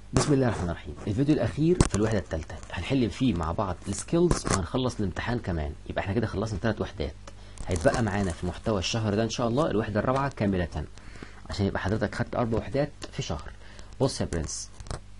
بسم الله الرحمن الرحيم الفيديو الاخير في الوحده الثالثه هنحل فيه مع بعض السكيلز وهنخلص الامتحان كمان يبقى احنا كده خلصنا ثلاث وحدات هيتبقى معانا في محتوى الشهر ده ان شاء الله الوحده الرابعه كامله عشان يبقى حضرتك خدت اربع وحدات في شهر بص يا برنس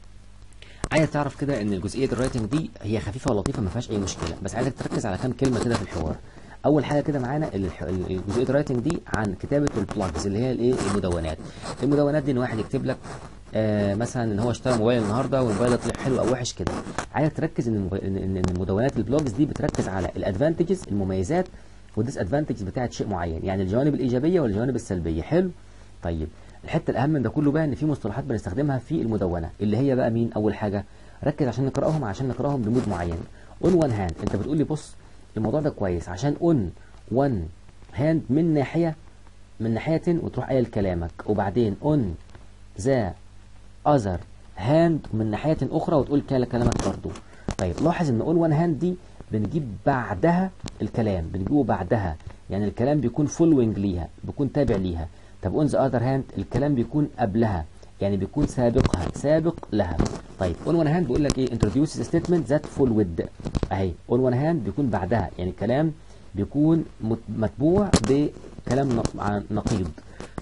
عايز تعرف كده ان الجزئيه الرايتنج دي هي خفيفه ولطيفه ما فيهاش اي مشكله بس عايزك تركز على كام كلمه كده في الحوار اول حاجه كده معانا الح- ال- الجزئيه الرايتنج دي عن كتابه البلاجز اللي هي الايه المدونات المدونات دي ان واحد يكتب لك آه مثلا ان هو اشترى موبايل النهارده والموبايل ده طلع حلو او وحش كده عايزك تركز ان الموبايل- ان إن- إن المدونات البلوجز دي بتركز على الادفانتجز المميزات والديس ادفانتجز بتاعت شيء معين يعني الجوانب الايجابيه والجوانب السلبيه حلو طيب الحته الاهم من ده كله بقى ان في مصطلحات بنستخدمها في المدونه اللي هي بقى مين اول حاجه ركز عشان نقراهم عشان نقراهم بمود معين اون وان هاند انت بتقول لي بص الموضوع ده كويس عشان اون وان هاند من ناحيه من ناحيه وتروح قايل كلامك وبعدين اون ذا اذر هاند من ناحيه اخرى وتقول كلا- كلامك برضه طيب لاحظ ان اون وان هاند دي بنجيب بعدها الكلام بنجيبه بعدها يعني الكلام بيكون فولوينج ليها بيكون تابع ليها طب اون ذا اذر هاند الكلام بيكون قبلها يعني بيكون سابقها سابق لها طيب اون وان هاند بيقول لك ايه introduces a statement that followed اهي اون وان هاند بيكون بعدها يعني الكلام بيكون مت- متبوع بكلام نق- عن- نقيض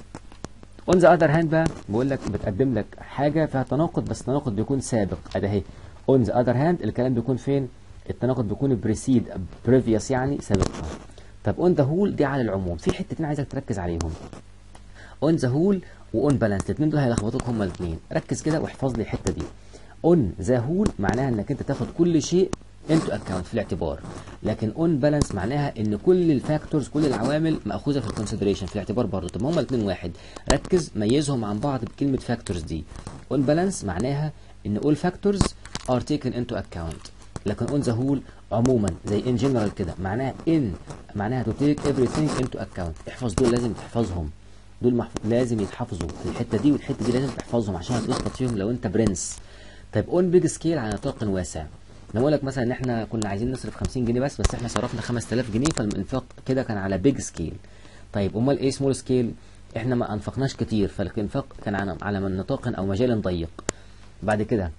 اون ذا اذر هاند بقى بقول لك بتقدم لك حاجه فيها تناقض بس التناقض بيكون سابق ادي اهي اون ذا اذر هاند الكلام بيكون فين التناقض بيكون بريسيد بريفيوس يعني سابقها طب اون ذا هول دي على العموم في حتتين عايزك تركز عليهم اون ذا هول واون بالانس الاثنين دول هيلخبطوك هما الاثنين ركز كده واحفظ لي الحته دي اون ذا هول معناها انك انت تاخد كل شيء انتو اكونت في الاعتبار لكن اون بالانس معناها ان كل الفاكتورز كل العوامل ماخوذه في الكونسيدريشن في الاعتبار برضه طب ما هما الاثنين واحد ركز ميزهم عن بعض بكلمه فاكتورز دي اون بالانس معناها ان all factors are taken into account لكن اون ذا هول عموما زي ان جنرال كده معناها ان معناها to take everything into account احفظ دول لازم تحفظهم دول محف... لازم يتحفظوا الحته دي والحته دي لازم تحفظهم عشان هتلخبط فيهم لو انت برنس طيب اون بيج سكيل على نطاق واسع لما اقول لك مثلا ان احنا كنا عايزين نصرف 50 جنيه بس بس احنا صرفنا 5000 جنيه فالانفاق كده كان على بيج سكيل طيب امال ايه سمول سكيل احنا ما انفقناش كتير فالانفاق كان على على من نطاق او مجال ضيق بعد كده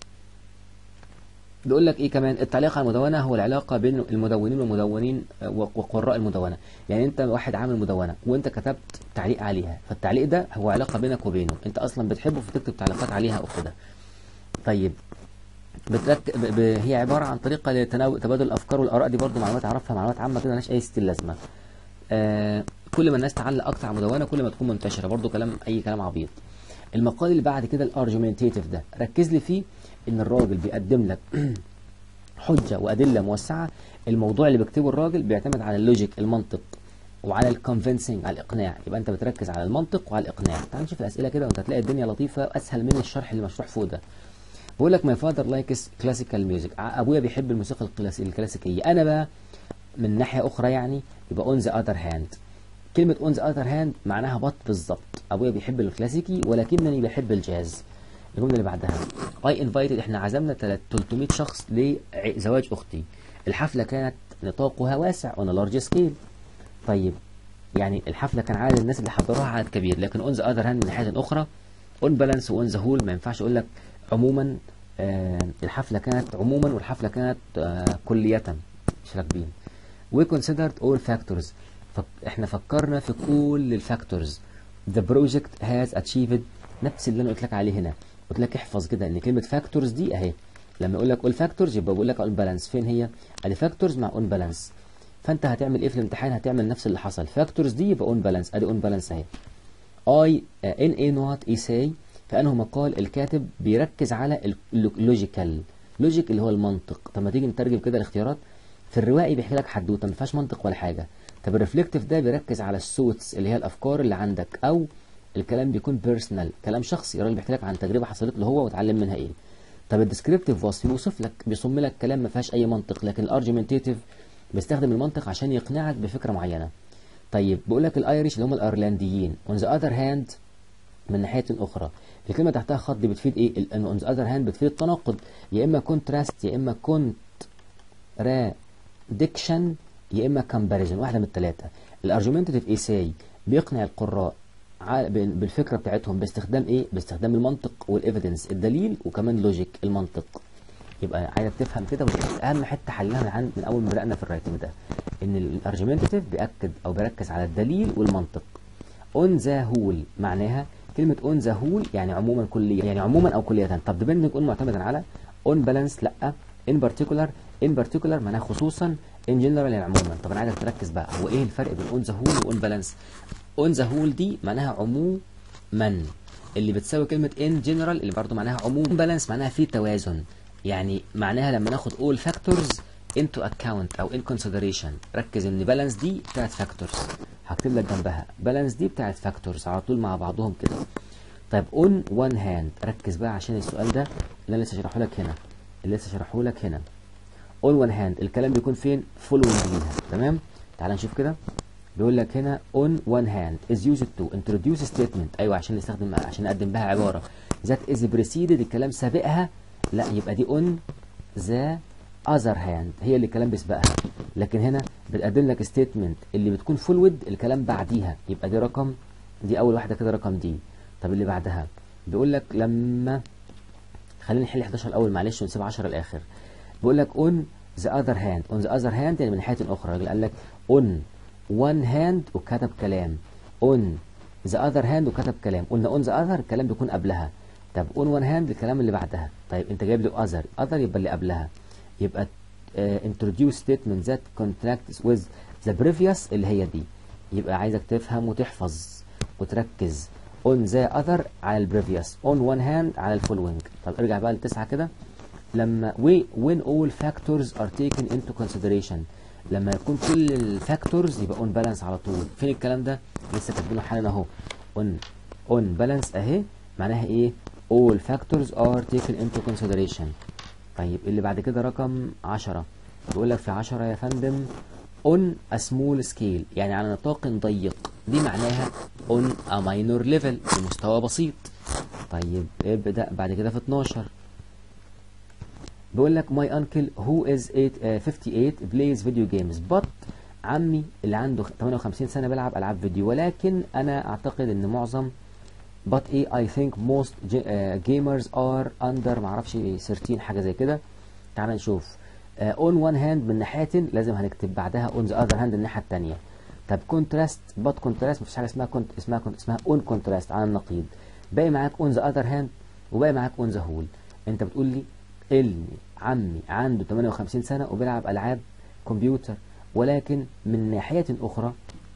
بيقول لك ايه كمان التعليق على المدونه هو العلاقه بين المدونين والمدونين آه، وقراء المدونه يعني انت واحد عامل مدونه وانت كتبت تعليق عليها فالتعليق ده هو علاقه بينك وبينه انت اصلا بتحبه فتكتب تعليقات عليها او كده طيب بترك... ب... ب... هي عباره عن طريقه لتناول تبادل الافكار والاراء دي برضو معلومات اعرفها معلومات عامه كده مالهاش اي ستيل لازمه آه كل ما الناس تعلق اكتر على مدونه كل ما تكون منتشره برضو كلام اي كلام عبيط المقال اللي بعد كده الارجيومنتيتيف ده ركز لي فيه ان الراجل بيقدم لك حجه وادله موسعه الموضوع اللي بيكتبه الراجل بيعتمد على اللوجيك المنطق وعلى الكونفنسنج على الاقناع يبقى انت بتركز على المنطق وعلى الاقناع تعال نشوف الاسئله كده وانت هتلاقي الدنيا لطيفه اسهل من الشرح اللي مشروح فوق ده بقول لك ماي فادر لايكس كلاسيكال ميوزك ابويا بيحب الموسيقى الكلاسي- الكلاسيكيه انا بقى من ناحيه اخرى يعني يبقى اون ذا اذر هاند كلمه اون ذا اذر هاند معناها بط بالظبط ابويا بيحب الكلاسيكي ولكنني بحب الجاز الجمله اللي بعدها اي انفايتد احنا عزمنا تلات- 300 شخص لزواج اختي الحفله كانت نطاقها واسع on a large scale طيب يعني الحفله كان عدد الناس اللي حضروها عدد كبير لكن اون ذا اذر هاند من ناحيه اخرى اون بالانس واون ذا هول ما ينفعش اقول لك عموما آه الحفله كانت عموما والحفله كانت آه كليه مش راكبين we considered all factors فك احنا فكرنا في كل الفاكتورز the project has achieved نفس اللي انا قلت لك عليه هنا قلت لك احفظ كده ان كلمه فاكتورز دي اهي لما يقول لك all factors يبقى بقول لك on balance فين هي ادي فاكتورز مع on balance فانت هتعمل ايه في الامتحان هتعمل نفس اللي حصل فاكتورز دي يبقى on balance ادي on balance اهي اي ان اي نوت ايساي فانه مقال الكاتب بيركز على اللوجيكال لوجيك اللي هو المنطق طب ما تيجي نترجم كده الاختيارات في الروائي بيحكي لك حدوته ما فيهاش منطق ولا حاجه طب الريفلكتيف ده بيركز على السوتس اللي هي الافكار اللي عندك او الكلام بيكون بيرسونال كلام شخصي الراجل بيحكي لك عن تجربه حصلت له هو واتعلم منها ايه طب الديسكريبتيف وصف بيوصف لك بيصم لك كلام ما فيهاش اي منطق لكن الارجيومنتيتيف بيستخدم المنطق عشان يقنعك بفكره معينه طيب بيقول لك الايريش اللي هم الايرلنديين اون ذا اذر هاند من ناحيه اخرى الكلمه تحتها خط دي بتفيد ايه اون ذا اذر هاند بتفيد التناقض يا اما كونتراست يا اما كونت رادكشن يا اما كامباريزون واحده من الثلاثه الارجيومنتيف ايساي بيقنع القراء ع- بال- بالفكره بتاعتهم باستخدام ايه باستخدام المنطق والايفيدنس الدليل وكمان لوجيك المنطق يبقى عايزك تفهم كده ودي اهم حته حلها من عند من اول ما بدانا في الرايتنج ده ان الارجيومنتيف بياكد او بيركز على الدليل والمنطق اون ذا هول معناها كلمه اون ذا هول يعني عموما كليا يعني عموما او كليا طب ديبندنج اون معتمدا على اون بالانس لا ان بارتيكولار ان بارتيكولار معناها خصوصا ان جنرال يعني عموما طب انا عايزك تركز بقى هو ايه الفرق بين اون ذا هول واون بالانس اون ذا هول دي معناها عموما اللي بتساوي كلمه ان جنرال اللي برضه معناها عموم بالانس معناها في توازن يعني معناها لما ناخد all factors into account او in consideration ركز ان بالانس دي بتاعت factors هكتب لك جنبها بالانس دي بتاعت factors على طول مع بعضهم كده طيب on one hand ركز بقى عشان السؤال ده اللي انا لسه شرحه لك هنا اللي لسه شرحه لك هنا on one hand الكلام بيكون فين following ليها تمام تعال نشوف كده بيقول لك هنا on one hand is used to introduce statement ايوه عشان نستخدم عشان نقدم بها عباره that is preceded الكلام سابقها لا يبقى دي on the other hand هي اللي الكلام بيسبقها لكن هنا بتقدم لك statement اللي بتكون forward الكلام بعديها يبقى دي رقم دي اول واحده كده رقم دي طب اللي بعدها بيقول لك لما خلينا نحل 11 الاول معلش ونسيب 10 الاخر بيقول لك on the other hand on the other hand يعني من ناحيه اخرى الراجل قال لك on one hand وكتب كلام on the other hand وكتب كلام قلنا on the other الكلام بيكون قبلها طب on one hand الكلام اللي بعدها طيب انت جايب لي other other يبقى اللي قبلها يبقى uh, introduce statement that contracts with the previous اللي هي دي يبقى عايزك تفهم وتحفظ وتركز on the other على ال previous on one hand على ال following طب ارجع بقى لتسعة كده لما we, when all factors are taken into consideration لما يكون كل الفاكتورز يبقى اون بالانس على طول فين الكلام ده لسه كاتبينه حالا اهو اون اون بالانس اهي معناها ايه all factors are taken into consideration طيب اللي بعد كده رقم 10 بيقول لك في 10 يا فندم on a small scale يعني على نطاق ضيق دي معناها on a minor level بمستوى بسيط طيب ابدأ بعد كده في 12 بيقول لك my uncle who is eight, uh, 58 plays video games but عمي اللي عنده 58 سنة بيلعب ألعاب فيديو ولكن أنا أعتقد إن معظم but إيه I think most ج- uh, gamers are under معرفش 13 حاجة زي كده تعال نشوف uh, on one hand من ناحية لازم هنكتب بعدها on the other hand الناحية التانية طب contrast but contrast مفيش حاجة اسمها كونت اسمها كونت اسمها on contrast على النقيض باقي معاك on the other hand وباقي معاك on the whole انت بتقول لي اللي عمي عنده 58 سنة وبيلعب ألعاب كمبيوتر ولكن من ناحية أخرى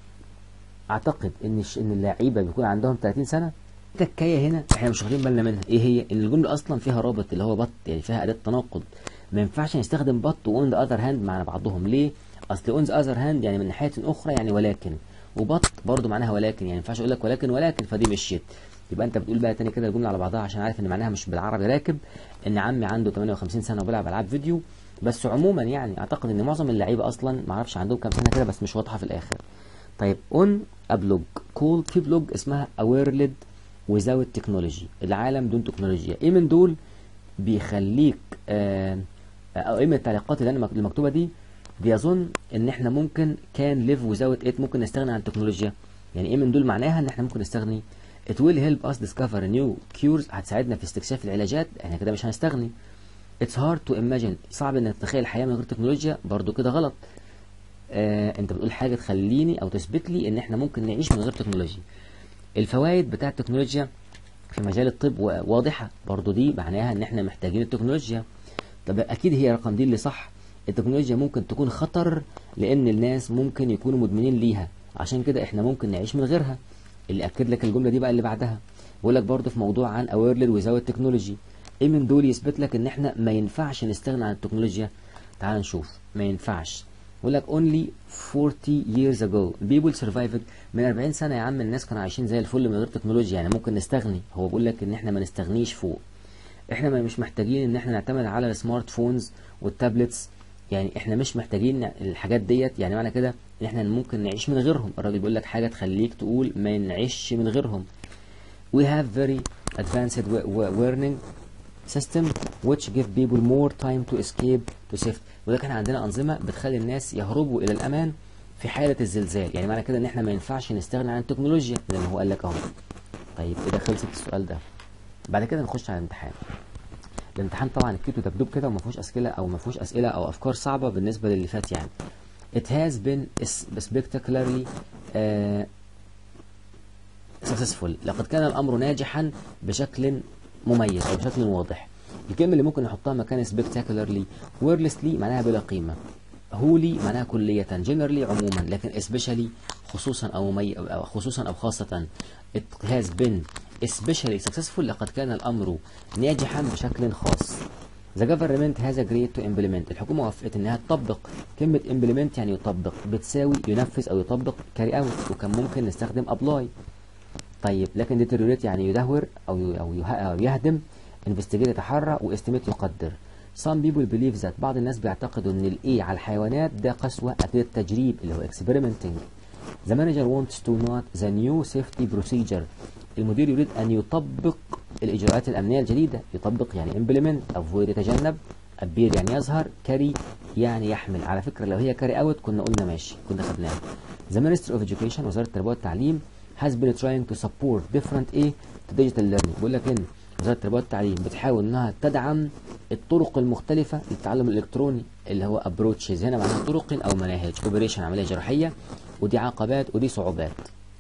أعتقد إن الش- إن اللعيبة بيكون عندهم 30 سنة التكاية هنا إحنا مش واخدين بالنا منها إيه هي؟ إن الجملة أصلا فيها رابط اللي هو بط يعني فيها أداة تناقض ما ينفعش نستخدم بط وأون ذا أذر هاند مع بعضهم ليه؟ أصل أون ذا أذر هاند يعني من ناحية أخرى يعني ولكن وبط برضو معناها ولكن يعني ما ينفعش أقول لك ولكن ولكن فدي مشيت يبقى انت بتقول بقى تاني كده الجمله على بعضها عشان عارف ان معناها مش بالعربي راكب ان عمي عنده 58 سنه وبيلعب العاب فيديو بس عموما يعني اعتقد ان معظم اللعيبه اصلا ما اعرفش عندهم كام سنه كده بس مش واضحه في الاخر طيب اون ابلوج كول في بلوج اسمها اويرلد وزاوت تكنولوجي العالم دون تكنولوجيا ايه من دول بيخليك آه او ايه من التعليقات اللي انا مك- المكتوبه دي بيظن ان احنا ممكن كان ليف وزاوت ات ممكن نستغنى عن التكنولوجيا يعني ايه من دول معناها ان احنا ممكن نستغني it will help us discover new cures هتساعدنا في استكشاف العلاجات احنا كده مش هنستغني it's hard to imagine صعب انك تتخيل حياه من غير تكنولوجيا برضو كده غلط آه انت بتقول حاجه تخليني او تثبت لي ان احنا ممكن نعيش من غير تكنولوجيا الفوائد بتاع التكنولوجيا في مجال الطب و- واضحه برضو دي معناها ان احنا محتاجين التكنولوجيا طب اكيد هي رقم دي اللي صح التكنولوجيا ممكن تكون خطر لان الناس ممكن يكونوا مدمنين ليها عشان كده احنا ممكن نعيش من غيرها اللي اكد لك الجمله دي بقى اللي بعدها بقول لك برضه في موضوع عن اويرلد وزاوت تكنولوجي ايه من دول يثبت لك ان احنا ما ينفعش نستغنى عن التكنولوجيا تعال نشوف ما ينفعش بقول لك only 40 years ago people survived من 40 سنه يا عم الناس كانوا عايشين زي الفل من غير تكنولوجيا يعني ممكن نستغني هو بيقول لك ان احنا ما نستغنيش فوق احنا ما مش محتاجين ان احنا نعتمد على السمارت فونز والتابلتس يعني احنا مش محتاجين الحاجات ديت يعني معنى كده ان احنا ممكن نعيش من غيرهم الراجل بيقول لك حاجه تخليك تقول ما نعيش من غيرهم we have very advanced wa- wa- warning system which give people more time to escape to safety وده كان عندنا أنظمة بتخلي الناس يهربوا إلى الأمان في حاله الزلزال يعني معنى كده ان احنا ما ينفعش نستغنى عن التكنولوجيا زي ما هو قال لك اهو طيب كده خلصت السؤال ده بعد كده نخش على الامتحان الامتحان طبعا الكيتو دبدوب كده وما فيهوش اسئله او ما فيهوش اسئله او افكار صعبه بالنسبه للي فات يعني it has been spectacularly uh, successful لقد كان الامر ناجحا بشكل مميز او بشكل واضح الكلمه اللي ممكن نحطها مكان spectacularly wordlessly معناها بلا قيمه هولي معناها كلية generally عموما لكن especially خصوصا أو مي أو خصوصا أو خاصة it has been especially successful لقد كان الأمر ناجحا بشكل خاص The government has agreed to implement الحكومة وافقت إنها تطبق كلمة implement يعني يطبق بتساوي ينفذ أو يطبق carry out وكان ممكن نستخدم apply طيب لكن deteriorate يعني يدهور أو أو يهدم investigate يتحرى واستيميت يقدر Some people believe that بعض الناس بيعتقدوا ان الاي على الحيوانات ده قسوة اثناء التجريب اللي هو experimenting. The manager wants to note the new safety procedure. المدير يريد ان يطبق الاجراءات الامنية الجديدة يطبق يعني implement avoid يتجنب appear يعني يظهر carry يعني يحمل على فكرة لو هي carry out كنا قلنا ماشي كنا خدناها. The Ministry of Education وزارة التربية والتعليم has been trying to support different ايه to digital learning بيقول لك ان وزارة التربية والتعليم بتحاول انها تدعم الطرق المختلفة للتعلم الالكتروني اللي هو ابروتشز هنا معناها طرق او مناهج اوبريشن عملية جراحية ودي عقبات ودي صعوبات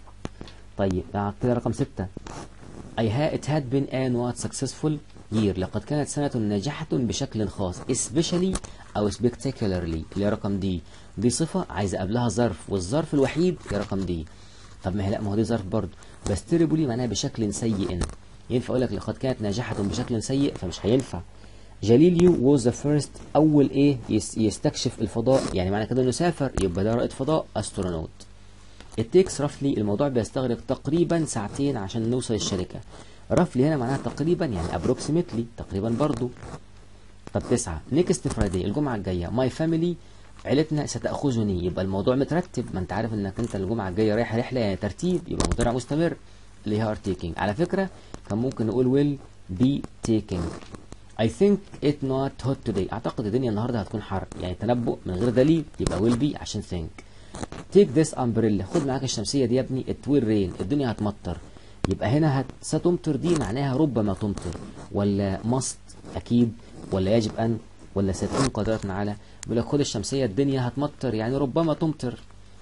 طيب كده رقم ستة I had it had been an what successful year لقد كانت سنة ناجحة بشكل خاص especially أو spectacularly اللي هي رقم دي دي صفة عايزة قبلها ظرف والظرف الوحيد هي رقم دي طب ما هي لا ما هو دي ظرف برضه بس terribly معناها بشكل سيء ينفع اقول لك لقد كانت ناجحة بشكل سيء فمش هينفع جاليليو was the first أول إيه يستكشف الفضاء يعني معنى كده إنه سافر يبقى ده رائد فضاء أسترونوت It takes roughly الموضوع بيستغرق تقريبا ساعتين عشان نوصل الشركة roughly هنا معناها تقريبا يعني approximately تقريبا برضو طب تسعة next Friday الجمعة الجاية my family عيلتنا ستأخذني يبقى الموضوع مترتب ما انت عارف انك انت الجمعة الجاية رايح رحلة يعني ترتيب يبقى مضارع مستمر اللي هي are taking على فكرة كان ممكن نقول will be taking I think it not hot today اعتقد الدنيا النهارده هتكون حر يعني تنبؤ من غير دليل يبقى will be عشان think take this umbrella خد معاك الشمسيه دي يا ابني it will rain الدنيا هتمطر يبقى هنا هت... ستمطر دي معناها ربما تمطر ولا must اكيد ولا يجب ان ولا ستكون قادرة على بيقول لك خد الشمسيه الدنيا هتمطر يعني ربما تمطر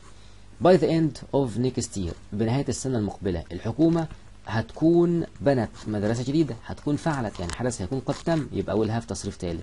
by the end of next year بنهايه السنه المقبله الحكومه هتكون بنت مدرسة جديدة هتكون فعلت يعني حدث هيكون قد تم يبقى will have تصريف ثالث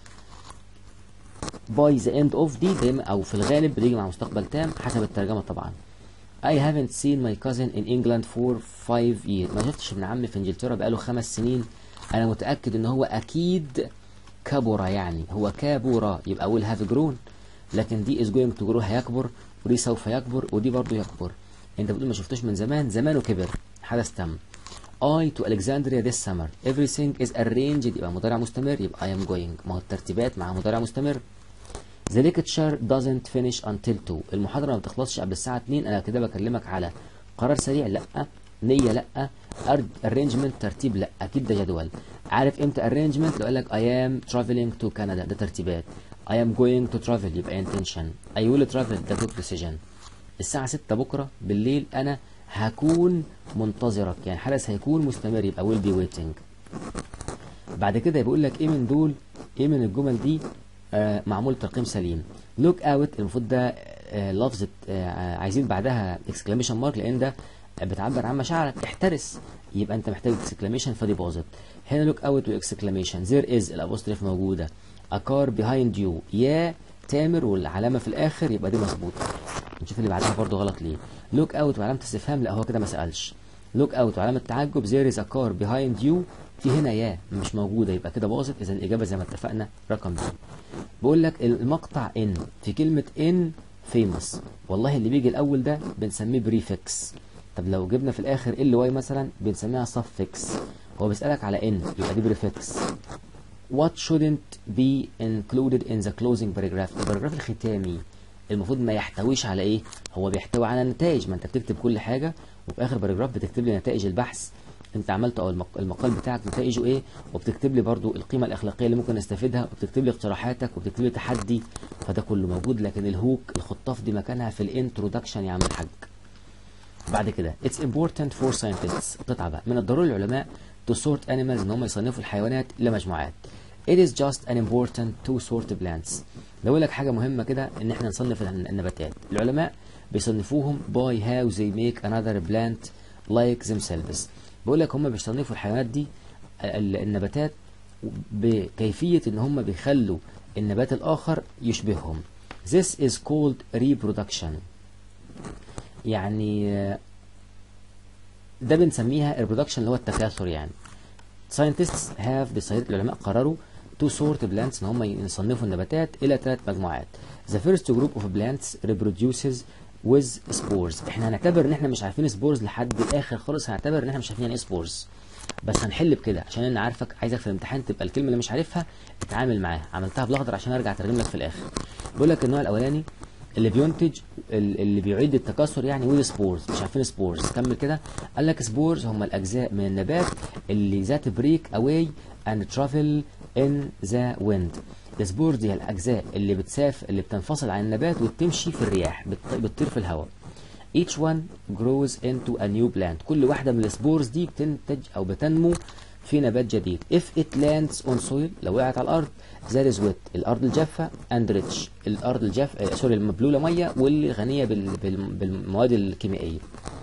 by the end of دي دايما أو في الغالب بتيجي مع مستقبل تام حسب الترجمة طبعا I haven't seen my cousin in England for five years ما شفتش ابن عمي في انجلترا بقاله خمس سنين انا متأكد ان هو اكيد كبر يعني هو كابورا يبقى will have grown لكن دي is going to grow هيكبر ودي سوف يكبر ودي برضه يكبر انت بتقول ما شفتوش من زمان زمانه كبر حدث تم I to Alexandria this summer everything is arranged يبقى مضارع مستمر يبقى I am going ما هو الترتيبات مع مضارع مستمر The lecture doesn't finish until 2 المحاضرة ما بتخلصش قبل الساعة 2 أنا كده بكلمك على قرار سريع لأ نية لأ arrangement ترتيب لأ أكيد ده جدول عارف إمتى arrangement لو قال لك I am traveling to Canada ده ترتيبات I am going to travel يبقى intention I will travel ده took decision الساعة 6 بكرة بالليل أنا هكون منتظرك يعني حدث هيكون مستمر يبقى will be waiting بعد كده بيقول لك ايه من دول ايه من الجمل دي آه معمول ترقيم سليم look out المفروض ده آه لفظة آه عايزين بعدها exclamation mark لان ده بتعبر عن مشاعرك احترس يبقى انت محتاج exclamation فدي باظت هنا look out والاكسكلاميشن there is الابوستريف موجودة a car behind you يا تامر والعلامة في الاخر يبقى دي مظبوطة نشوف اللي بعدها برضو غلط ليه لوك اوت وعلامة استفهام لا هو كده ما سألش لوك اوت وعلامة تعجب there is a car behind you في هنا يا مش موجودة يبقى كده باظت إذا الإجابة زي ما اتفقنا رقم بي بقول لك المقطع ان في كلمة ان famous والله اللي بيجي الأول ده بنسميه بريفكس طب لو جبنا في الآخر ال واي مثلا بنسميها suffix هو بيسألك على ان يبقى دي بريفكس what shouldn't be included in the closing paragraph الباراجراف الختامي المفروض ما يحتويش على ايه هو بيحتوي على نتائج ما انت بتكتب كل حاجه وفي اخر باراجراف بتكتب لي نتائج البحث انت عملت او المق- المقال بتاعك نتائجه ايه وبتكتب لي برضو القيمه الاخلاقيه اللي ممكن نستفيدها وبتكتب لي اقتراحاتك وبتكتب لي تحدي فده كله موجود لكن الهوك الخطاف دي مكانها في الانترودكشن يا عم الحاج بعد كده it's important for scientists قطعة بقى من الضروري للعلماء to sort animals ان هم يصنفوا الحيوانات لمجموعات it is just an important to sort plants بقول لك حاجة مهمة كده ان احنا نصنف الن- النباتات العلماء بيصنفوهم by how they make another plant like themselves بقول لك هم بيصنفوا الحيوانات دي ال- النباتات بكيفية ان هم بيخلوا النبات الاخر يشبههم this is called reproduction يعني آه، ده بنسميها reproduction اللي هو التكاثر يعني scientists have decided العلماء قرروا to sort plants ان هم يصنفوا النباتات الى ثلاث مجموعات the first group of plants reproduces with spores احنا هنعتبر ان احنا مش عارفين spores لحد الاخر خالص هنعتبر ان احنا مش عارفين يعني ايه spores بس هنحل بكده عشان انا عارفك عايزك في الامتحان تبقى الكلمه اللي مش عارفها اتعامل معاها عملتها بالاخضر عشان ارجع اترجم لك في الاخر بقول لك النوع الاولاني اللي بينتج ال- اللي بيعيد التكاثر يعني ويز سبورز مش عارفين سبورز كمل كده قال لك سبورز هم الاجزاء من النبات اللي ذات بريك اواي اند ترافل ان ذا ويند السبورز دي هي الاجزاء اللي بتساف اللي بتنفصل عن النبات وتمشي في الرياح بت- بتطير في الهواء each one grows into a new plant كل واحدة من السبورز دي بتنتج أو بتنمو في نبات جديد if it lands on soil لو وقعت على الأرض that is wet الأرض الجافة and rich الأرض الجاف آه، سوري المبلولة مية واللي غنية بال... بال... بالمواد الكيميائية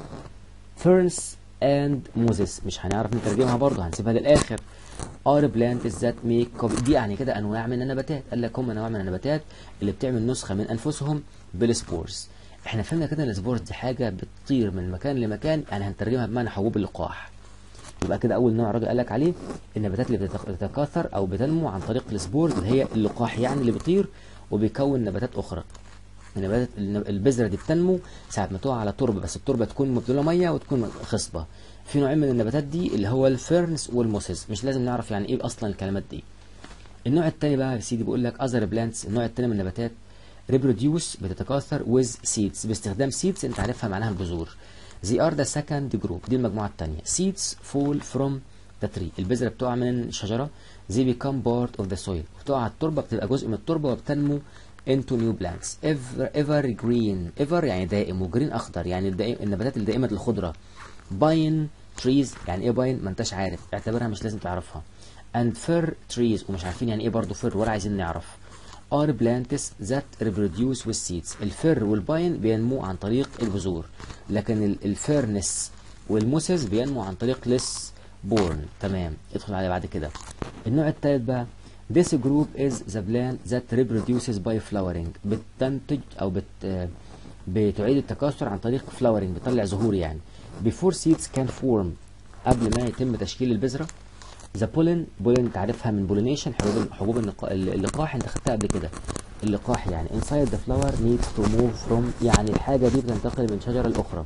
ferns and moses مش هنعرف نترجمها برضه هنسيبها للآخر are plants that make copy دي يعني كده أنواع من النباتات قال لك هم أنواع من النباتات اللي بتعمل نسخة من أنفسهم بالسبورز احنا فهمنا كده ان السبورز دي حاجة بتطير من مكان لمكان يعني هنترجمها بمعنى حبوب اللقاح يبقى كده اول نوع الراجل قال لك عليه النباتات اللي بتتك- بتتكاثر او بتنمو عن طريق السبورز اللي هي اللقاح يعني اللي بيطير وبيكون نباتات اخرى النباتات النب- البذره دي بتنمو ساعه ما تقع على تربه بس التربه تكون مبلوله ميه وتكون خصبه في نوعين من النباتات دي اللي هو الفيرنس والموسيس مش لازم نعرف يعني ايه اصلا الكلمات دي النوع الثاني بقى يا سيدي بيقول لك اذر بلانتس النوع الثاني من النباتات ريبروديوس بتتكاثر with seeds باستخدام seeds انت عارفها معناها البذور they are the second group دي المجموعة الثانية seeds fall from the tree البذرة بتقع من الشجرة they become part of the soil بتقع على التربة بتبقى جزء من التربة وبتنمو into new plants ever ever green ever يعني دائم وجرين اخضر يعني الدائم النباتات الدائمة الخضرة باين تريز يعني ايه باين ما انتش عارف اعتبرها مش لازم تعرفها and fir trees ومش عارفين يعني ايه برضه فر ولا عايزين نعرف are plants that reproduce with seeds الفر والباين بينمو عن طريق البذور لكن ال- الفيرنس والموسز بينمو عن طريق لس بورن تمام ادخل على بعد كده النوع الثالث بقى This group is the plant that reproduces by flowering بتنتج او بت آه، بتعيد التكاثر عن طريق flowering بتطلع زهور يعني before seeds can form قبل ما يتم تشكيل البذرة ذا بولين بولين تعرفها من بولينيشن حبوب حبوب النقا- اللقاح انت خدتها قبل كده اللقاح يعني inside the flower needs to move from يعني الحاجة دي بتنتقل من شجرة لأخرى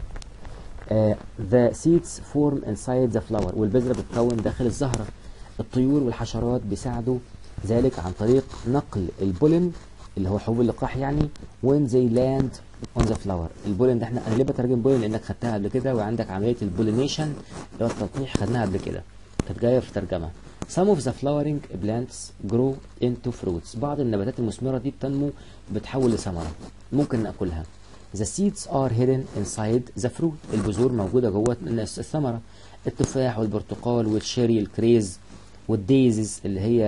آه، the seeds form inside the flower والبذرة بتكون داخل الزهرة الطيور والحشرات بيساعدوا ذلك عن طريق نقل البولين اللي هو حبوب اللقاح يعني when they land on the flower البولين ده احنا انا ليه بترجم بولين لانك خدتها قبل كده وعندك عمليه البولينيشن اللي هو التلقيح خدناها قبل كده كانت جايه في ترجمه some of the flowering plants grow into fruits بعض النباتات المثمره دي بتنمو بتحول لثمره ممكن ناكلها The seeds are hidden inside the fruit البذور موجودة جوه الثمرة التفاح والبرتقال والشيري الكريز والديزيز اللي هي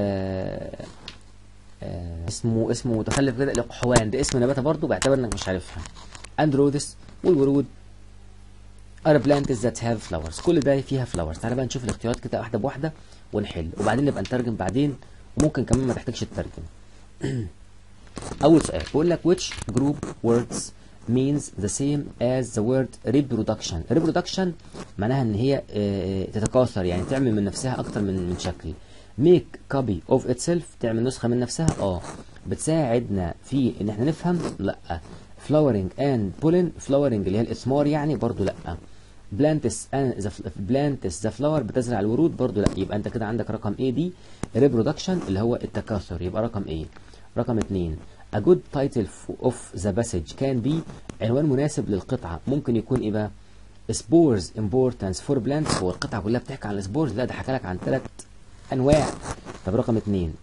آه، اسمه اسمه متخلف كده الاقحوان ده اسم نباتة برضه باعتبار انك مش عارفها اندرودس والورود are plants that have flowers كل ده فيها flowers تعالى بقى نشوف الاختيارات كده واحدة بواحدة ونحل وبعدين نبقى نترجم بعدين وممكن كمان ما تحتاجش تترجم أول سؤال بيقول لك which group words means the same as the word reproduction reproduction معناها ان هي آه، تتكاثر يعني تعمل من نفسها اكتر من من شكل make copy of itself تعمل نسخة من نفسها اه بتساعدنا في ان احنا نفهم لا flowering and pollen flowering اللي هي الاثمار يعني برضو لا plants and the plants the flower بتزرع الورود برضو لا يبقى انت كده عندك رقم A دي reproduction اللي هو التكاثر يبقى رقم A رقم اتنين A good title f- of the passage can be عنوان مناسب للقطعة ممكن يكون ايه بقى spores importance for plants هو القطعه كلها بتحكي عن السبورز لا ده حكى لك عن ثلاث انواع طب رقم اثنين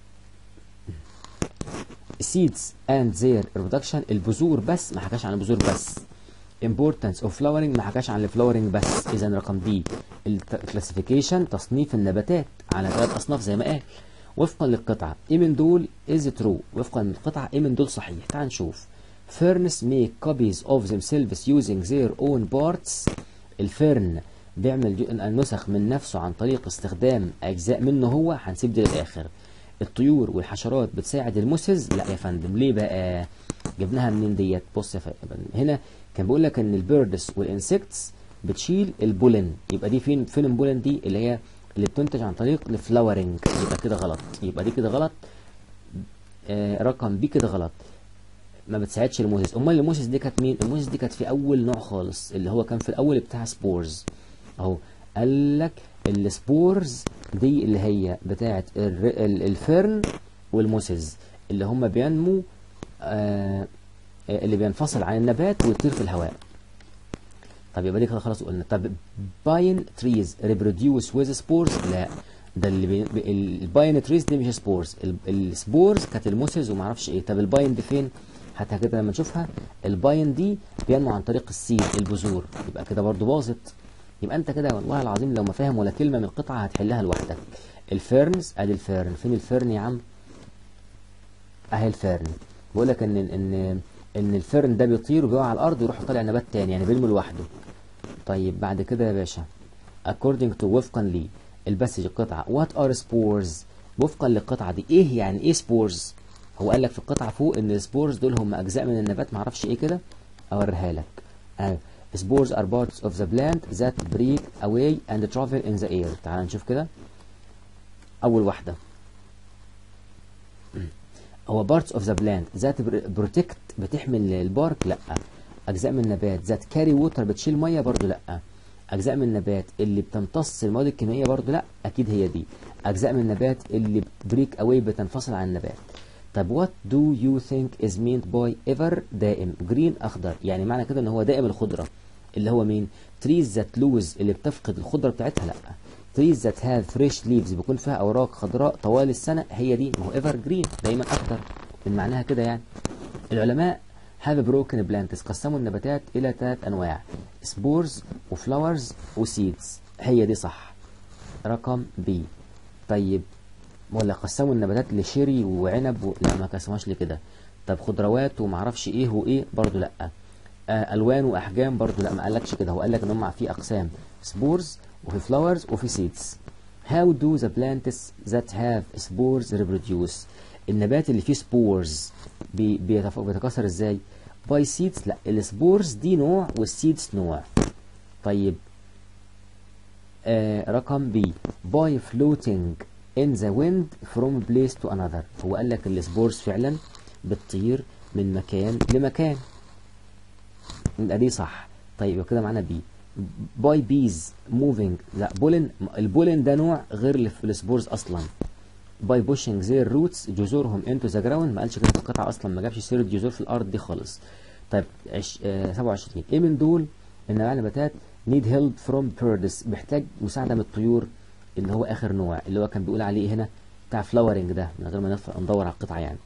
seeds and their reproduction البذور بس ما حكاش عن البذور بس importance of flowering ما حكاش عن الفلاورنج بس اذا رقم دي الكلاسيفيكيشن تصنيف النباتات على ثلاث اصناف زي ما قال وفقا للقطعه ايه من دول is true وفقا للقطعه ايه من دول صحيح تعال نشوف ferns make copies of themselves using their own parts الفرن بيعمل جو- النسخ من نفسه عن طريق استخدام اجزاء منه هو هنسيب دي للاخر الطيور والحشرات بتساعد المسز لا يا فندم ليه بقى جبناها منين ديت بص يا فندم هنا كان بيقول لك ان البيردس والانسكتس بتشيل البولن يبقى دي فين فين البولن دي اللي هي اللي بتنتج عن طريق الفلاورنج يبقى كده غلط يبقى دي كده غلط آه رقم بي كده غلط ما بتساعدش الموسيس امال الموسيس دي كانت مين الموسيس دي كانت في اول نوع خالص اللي هو كان في الاول بتاع سبورز اهو قال لك السبورز دي اللي هي بتاعه الر- ال- الفرن والموسيس اللي هم بينمو آه آه، اللي بينفصل عن النبات ويطير في الهواء طب يبقى دي كده خلاص قلنا طب باين تريز ريبروديوس ويز سبورز لا ده اللي بي... بي- الباين تريز دي مش سبورز السبورز كانت الموسز وما اعرفش ايه طب الباين دي فين حتى كده لما نشوفها الباين دي بينمو عن طريق السيد البذور يبقى كده برضو باظت يبقى انت كده والله العظيم لو ما فاهم ولا كلمه من القطعه هتحلها لوحدك الفيرنز ادي الفيرن فين الفيرن يا عم اهي الفيرن بيقول لك ان ان ان الفيرن ده بيطير وبيقع على الارض ويروح طالع نبات تاني يعني بينمو لوحده طيب بعد كده يا باشا according to وفقا لي البسج القطعة what are spores وفقا للقطعة دي ايه يعني ايه spores هو قال لك في القطعة فوق ان السبورز دول هم اجزاء من النبات معرفش ايه كده اوريها لك آه. spores are parts of the plant that break away and travel in the air تعال نشوف كده اول واحدة هو parts of the plant that protect بتحمل البارك لا اجزاء من النبات ذات كاري ووتر بتشيل ميه برضو لا اجزاء من النبات اللي بتمتص المواد الكيميائيه برضو لا اكيد هي دي اجزاء من النبات اللي بريك اواي بتنفصل عن النبات طب what do you think is meant by ever دائم جرين اخضر يعني معنى كده ان هو دائم الخضره اللي هو مين trees that lose اللي بتفقد الخضره بتاعتها لا trees that have fresh leaves بيكون فيها اوراق خضراء طوال السنه هي دي ما هو ever green دايما اخضر من معناها كده يعني العلماء have broken plants قسموا النباتات إلى ثلاث أنواع سبورز وفلاورز وسيدز هي دي صح رقم بي طيب ولا قسموا النباتات لشيري وعنب و... لا ما قسموهاش لكده طب خضروات ومعرفش ايه وايه برضو لا آه الوان واحجام برضو لا ما قالكش كده هو قال لك ان هم في اقسام سبورز وفي فلاورز وفي سيدز how do the plants that have spores reproduce النبات اللي فيه سبورز بي بيتف... بيتكاثر ازاي باي سيدز لا السبورز دي نوع والسيدز نوع طيب آه رقم بي باي floating in the wind from place to another هو قال لك السبورز فعلا بتطير من مكان لمكان يبقى دي صح طيب يبقى كده معانا بي باي بيز موفينج لا بولن البولن ده نوع غير اللي في السبورز اصلا باي بوشنج زي الروتس جذورهم انتو ذا جراوند ما قالش كده في القطعه اصلا ما جابش سيره جذور في الارض دي خالص طيب عش... آه 27 ايه من دول ان النباتات نيد هيلب فروم بيردز بيحتاج مساعده من الطيور اللي هو اخر نوع اللي هو كان بيقول عليه هنا بتاع فلاورنج ده من غير ما نف... ندور على القطعه يعني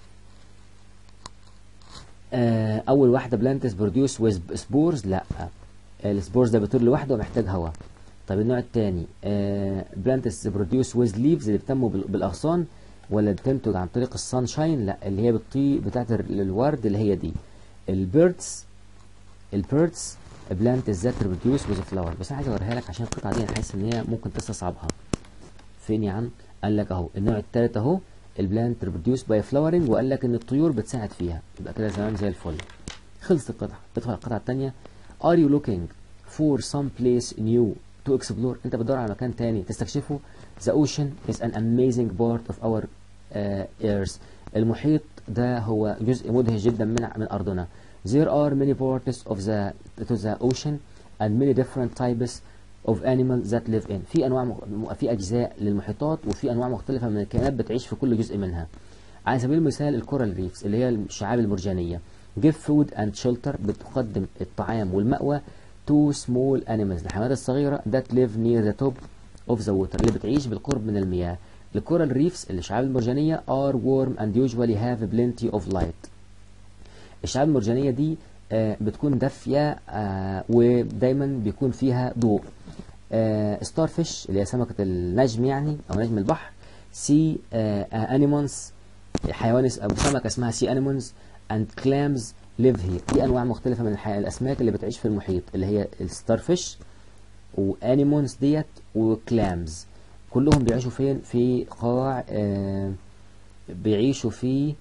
آه اول واحده بلانتس بروديوس ويز سبورز لا السبورز ده بيطير لوحده ومحتاج هواء طيب النوع الثاني بلانتس بروديوس ويز ليفز اللي بتنمو بالاغصان ولا بتنتج عن طريق السان شاين لا اللي هي بتطي بتاعت الورد اللي هي دي البيردز البيردز بلانتس ذات بروديوس ويز فلاور بس انا عايز اوريها لك عشان القطعه دي انا حاسس ان هي ممكن تستصعبها فين يا عم قال لك اهو النوع الثالث اهو البلانت بروديوس باي فلاورنج وقال لك ان الطيور بتساعد فيها يبقى كده تمام زي الفل خلصت القطعه ادخل القطعه الثانيه are you looking for some place new to explore انت بتدور على مكان تاني تستكشفه the ocean is an amazing part of our uh, earth المحيط ده هو جزء مدهش جدا من من ارضنا there are many parts of the to the ocean and many different types of animals that live in في انواع مخ... في اجزاء للمحيطات وفي انواع مختلفه من الكائنات بتعيش في كل جزء منها على سبيل المثال الكورال ريفز اللي هي الشعاب المرجانيه give food and shelter بتقدم الطعام والمأوى to small animals الحيوانات الصغيرة that live near the top of the water اللي بتعيش بالقرب من المياه الكورال ريفز الشعاب المرجانية are warm and usually have plenty of light الشعاب المرجانية دي آه، بتكون دافية آه، ودايما بيكون فيها ضوء ستار فيش اللي هي سمكة النجم يعني أو نجم البحر سي انيمونز حيوان اس- أو سمكة اسمها سي انيمونز اند كلامز live here دي أنواع مختلفة من الح- الأسماك اللي بتعيش في المحيط اللي هي الستار فيش وانيمونز ديت وكلامز كلهم بيعيشوا فين في قاع آه بيعيشوا في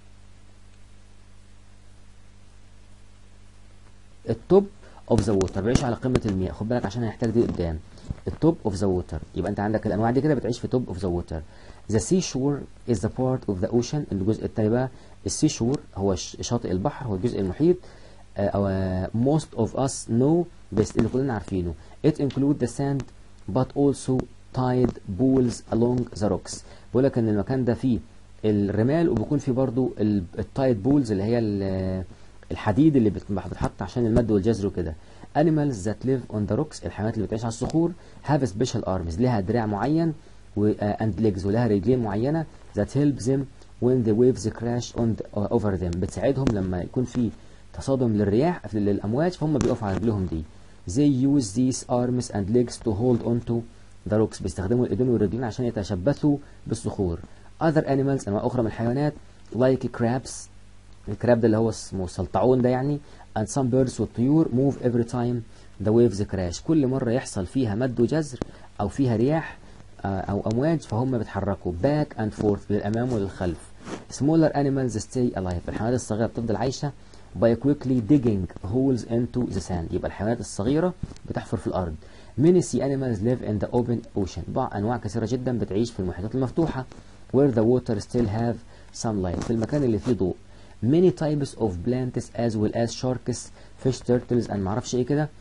التوب اوف ذا ووتر بيعيش على قمه المياه خد بالك عشان هنحتاج دي قدام التوب اوف ذا ووتر يبقى انت عندك الانواع دي كده بتعيش في توب اوف ذا ووتر ذا سي شور از ذا بارت اوف ذا اوشن الجزء التاني بقى السي شور هو ش- شاطئ البحر هو الجزء المحيط آه، او آه، most of us know بس اللي كلنا عارفينه it include the sand but also tide pools along the rocks بيقول لك ان المكان ده فيه الرمال وبيكون فيه برضو التايد بولز اللي هي ال- الحديد اللي بت- بتتحط عشان المد والجزر وكده animals that live on the rocks الحيوانات اللي بتعيش على الصخور have special arms لها دراع معين و uh, and legs ولها رجلين معينة that help them when the waves crash on the, uh, over them بتساعدهم لما يكون في تصادم للرياح للأمواج فهم بيقفوا على رجلهم دي they use these arms and legs to hold onto the rocks بيستخدموا الإيدين والرجلين عشان يتشبثوا بالصخور other animals أنواع أخرى من الحيوانات like crabs الكراب ده اللي هو اسمه سلطعون ده يعني and some birds والطيور move every time the waves crash كل مرة يحصل فيها مد وجزر أو فيها رياح آه، أو أمواج فهم بيتحركوا back and forth للأمام وللخلف smaller animals stay alive الحيوانات الصغيرة بتفضل عايشة by quickly digging holes into the sand يبقى الحيوانات الصغيرة بتحفر في الأرض many sea animals live in the open ocean بعض أنواع كثيرة جدا بتعيش في المحيطات المفتوحة where the water still have sunlight في المكان اللي فيه ضوء many types of plants as well as sharks fish turtles and معرفش ايه كده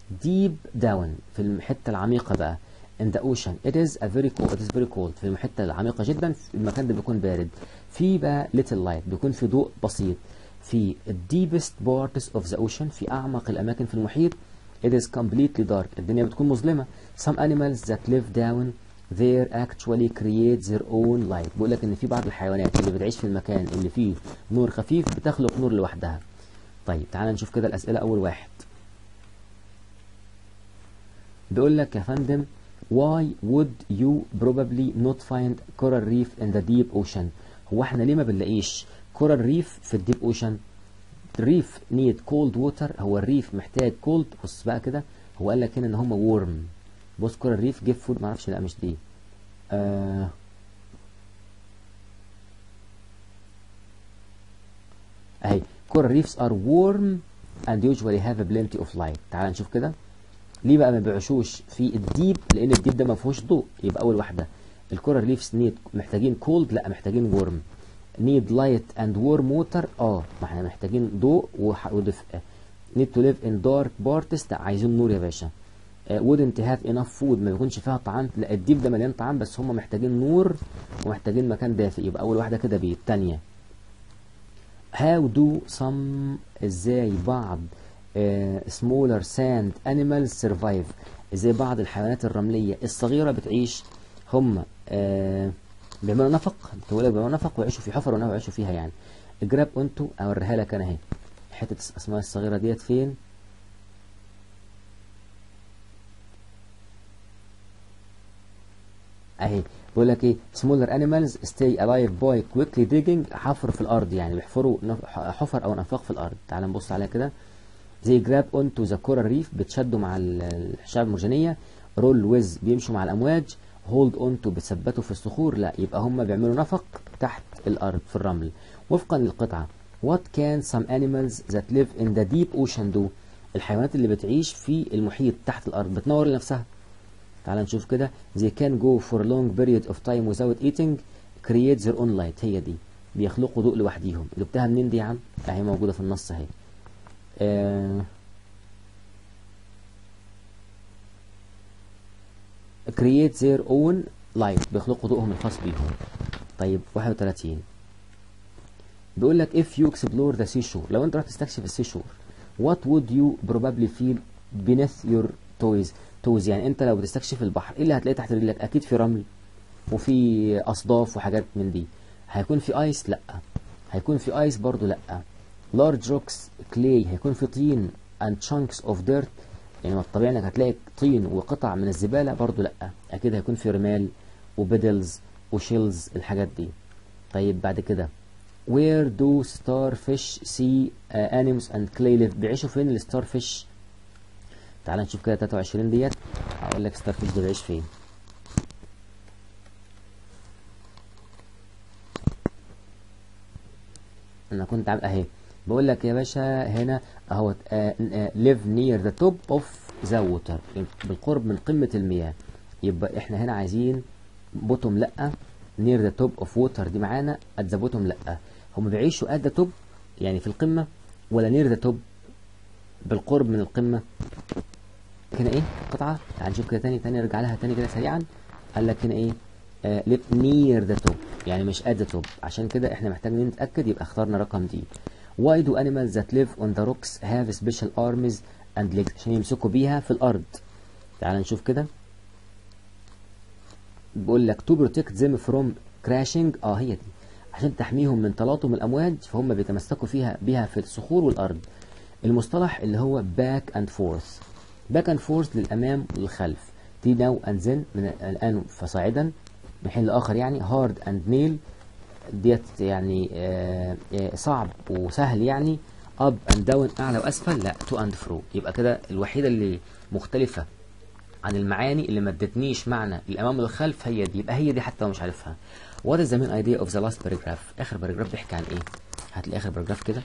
deep down في الحتة العميقة بقى in the ocean it is a very cold it is very cold في الحتة العميقة جدا في المكان ده بيكون بارد في بقى little light بيكون في ضوء بسيط في deepest parts of the ocean في أعمق الأماكن في المحيط it is completely dark الدنيا بتكون مظلمة some animals that live down there actually create their own light بيقول لك ان في بعض الحيوانات اللي بتعيش في المكان اللي فيه نور خفيف بتخلق نور لوحدها طيب تعال نشوف كده الأسئلة أول واحد بيقول لك يا فندم why would you probably not find coral reef in the deep ocean هو احنا ليه ما بنلاقيش coral reef في الديب اوشن الريف need cold water هو الريف محتاج cold بص بقى كده هو قال لك هنا ان هم warm بص coral reef give food معرفش لا مش دي آه اهي coral reefs are warm and usually have plenty of light تعال نشوف كده ليه بقى ما بيعيشوش في الديب لان الديب ده ما فيهوش ضوء يبقى اول واحده الكورال ريفز نيد محتاجين كولد لا محتاجين وورم نيد لايت اند وورم ووتر اه ما احنا محتاجين ضوء وح- ودفء نيد تو ليف ان دارك بارتس لا عايزين نور يا باشا wouldn't have enough food ما بيكونش فيها طعام لا الديب ده مليان طعام بس هم محتاجين نور ومحتاجين مكان دافئ يبقى اول واحده كده بي الثانيه how do some ازاي بعض آه، smaller sand animals survive ازاي بعض الحيوانات الرملية الصغيرة بتعيش هم آه، بيعملوا نفق بتقول لك بيعملوا نفق ويعيشوا في حفر ونوع يعيشوا فيها يعني جراب انتو اوريها لك انا اهي حتة الاسماء الصغيرة ديت فين اهي بيقول لك ايه smaller animals stay alive by quickly digging حفر في الارض يعني بيحفروا نف- حفر او انفاق في الارض تعال نبص عليها كده زي جراب اونتو ذا كورال ريف بتشدوا مع ال- الشعاب المرجانيه رول ويز بيمشوا مع الامواج هولد اونتو بتثبتوا في الصخور لا يبقى هم بيعملوا نفق تحت الارض في الرمل وفقا للقطعه what can some animals that live in the deep ocean do الحيوانات اللي بتعيش في المحيط تحت الارض بتنور لنفسها تعال نشوف كده they can go for a long period of time without eating create their own light هي دي بيخلقوا ضوء لوحديهم جبتها منين دي يا عم اهي موجوده في النص اهي آه، create their own light بيخلقوا ضوءهم الخاص بيهم طيب 31 بيقول لك if you explore the seashore لو انت رحت تستكشف السي شور what would you probably feel beneath your toes toes يعني انت لو بتستكشف البحر ايه اللي هتلاقيه تحت رجلك اكيد في رمل وفي اصداف وحاجات من دي هيكون في ايس لا هيكون في ايس برضو لا large rocks clay هيكون في طين and chunks of dirt يعني ما الطبيعي انك هتلاقي طين وقطع من الزبالة برضو لا اكيد هيكون في رمال وبيدلز وشيلز الحاجات دي طيب بعد كده where do starfish see uh, animals and clay live بيعيشوا فين الستار فيش تعال نشوف كده 23 ديت هقول لك ستار فيش ده بيعيش فين انا كنت عامل اهي بقول لك يا باشا هنا اهو live near the top of the water بالقرب من قمة المياه يبقى احنا هنا عايزين bottom لا near the top of water دي معانا at the bottom لا هم بيعيشوا at the top يعني في القمة ولا near the top بالقرب من القمة هنا ايه قطعة تعال نشوف كده تاني تاني ارجع لها تاني كده سريعا قال لك هنا ايه آه live near the top يعني مش at the top عشان كده احنا محتاجين نتأكد يبقى اخترنا رقم دي Why do animals that live on the rocks have special arms and legs عشان يمسكوا بيها في الأرض تعال نشوف كده بيقول لك to protect them from crashing اه هي دي عشان تحميهم من تلاطم الأمواج فهم بيتمسكوا فيها بيها في الصخور والأرض المصطلح اللي هو back and forth back and forth للأمام والخلف دي now and then من الآن فصاعدا من حين لآخر يعني hard and nail ديت يعني آه آه صعب وسهل يعني up and down اعلى واسفل لا to and fro يبقى كده الوحيده اللي مختلفه عن المعاني اللي ما ادتنيش معنى الامام والخلف هي دي يبقى هي دي حتى لو مش عارفها what is the main idea of the last paragraph اخر باراجراف بيحكي عن ايه هات لي اخر باراجراف كده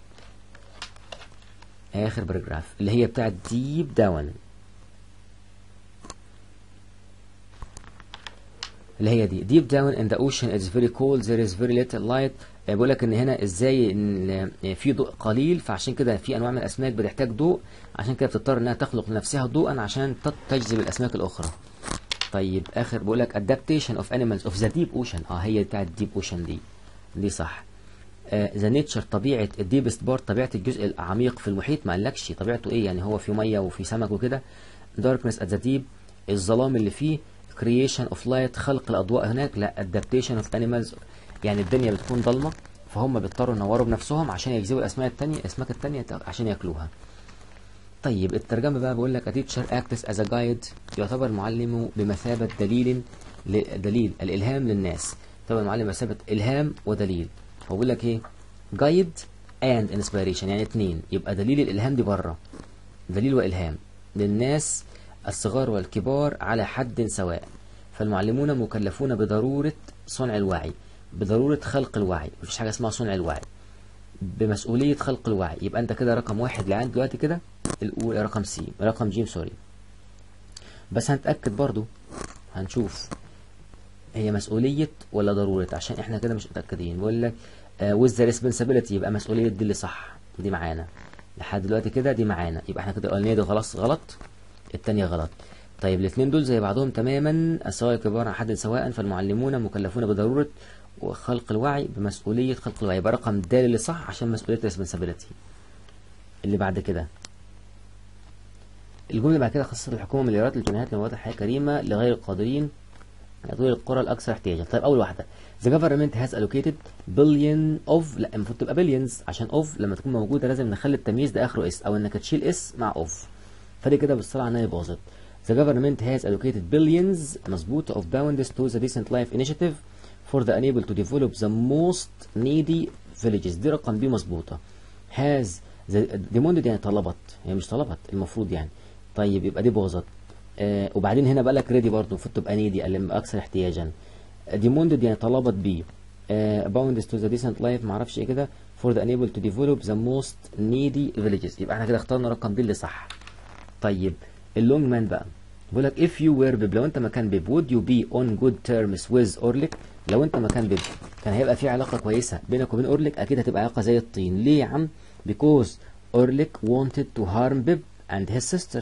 اخر باراجراف اللي هي بتاعت deep down اللي هي دي deep down in the ocean it's very cold there is very little light بيقول لك ان هنا ازاي ان في ضوء قليل فعشان كده في انواع من الاسماك بتحتاج ضوء عشان كده بتضطر انها تخلق لنفسها ضوءا عشان تجذب الاسماك الاخرى طيب اخر بيقول لك adaptation of animals of the deep ocean اه هي بتاعت deep ocean دي دي صح ذا نيتشر طبيعه الديبست بار طبيعه الجزء العميق في المحيط ما قالكش طبيعته ايه يعني هو في ميه وفي سمك وكده darkness at the deep الظلام اللي فيه creation of light خلق الأضواء هناك لا adaptation of animals يعني الدنيا بتكون ضلمة فهم بيضطروا ينوروا بنفسهم عشان يجذبوا الأسماك التانية الأسماك التانية عشان ياكلوها طيب الترجمة بقى بقول لك a teacher acts as a guide يعتبر معلم بمثابة دليل دليل الإلهام للناس طبعا المعلم بمثابة إلهام ودليل هو بيقول لك إيه guide and inspiration يعني اتنين يبقى دليل الإلهام دي بره دليل وإلهام للناس الصغار والكبار على حد سواء فالمعلمون مكلفون بضرورة صنع الوعي بضرورة خلق الوعي مفيش حاجة اسمها صنع الوعي بمسؤولية خلق الوعي يبقى انت كده رقم واحد لعند دلوقتي كده الأولى رقم سي رقم جيم سوري بس هنتأكد برضو هنشوف هي مسؤولية ولا ضرورة عشان احنا كده مش متأكدين بقول لك with the responsibility يبقى مسؤولية دي اللي صح دي معانا لحد دلوقتي كده دي معانا يبقى احنا كده الأولانية دي خلاص غلط التانية غلط طيب الاثنين دول زي بعضهم تماما السواء كبار عن حد سواء فالمعلمون مكلفون بضرورة وخلق الوعي بمسؤولية خلق الوعي يبقى رقم د اللي صح عشان مسؤولية responsibility اللي بعد كده الجملة بعد كده خصصت الحكومة مليارات للجنيهات لمواد الحياة الكريمة لغير القادرين يطوير القرى الأكثر احتياجا طيب أول واحدة The government has allocated billion of لا المفروض تبقى billions عشان of لما تكون موجودة لازم نخلي التمييز ده آخره اس أو إنك تشيل اس مع of فدي كده بالصلاة على النبي باظت The government has allocated billions مظبوط of pounds to the decent life initiative for the unable to develop the most needy villages دي رقم بي مظبوطة has the demanded يعني طلبت هي يعني مش طلبت المفروض يعني طيب يبقى دي باظت آه وبعدين هنا بقى لك ريدي برضه المفروض تبقى نيدي اللي اكثر احتياجا demanded يعني طلبت بيه آه bounds to the decent life معرفش ايه كده for the unable to develop the most needy villages يبقى احنا كده اخترنا رقم بي اللي صح طيب اللونج مان بقى بيقول لك if you were بيب لو انت مكان بيب would you be on good terms with اورليك لو انت مكان بيب كان هيبقى في علاقه كويسه بينك وبين اورليك اكيد هتبقى علاقه زي الطين ليه يا عم because اورليك wanted to harm بيب and his sister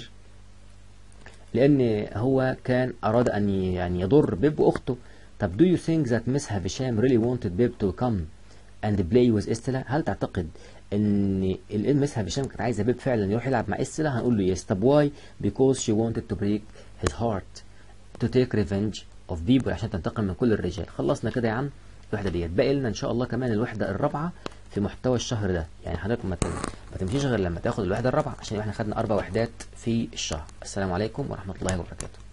لان هو كان اراد ان يعني يضر بيب واخته طب do you think that Miss Havisham really wanted بيب to come and play with استلا هل تعتقد ان المس هشام كانت عايزه بيب فعلا يروح يلعب مع استلا هنقول له يس طب واي because she wanted to break his heart to take revenge of people عشان تنتقم من كل الرجال خلصنا كده يا عم الوحده ديت باقي لنا ان شاء الله كمان الوحده الرابعه في محتوى الشهر ده يعني حضرتك ما ما تمشيش غير لما تاخد الوحده الرابعه عشان احنا خدنا اربع وحدات في الشهر السلام عليكم ورحمه الله وبركاته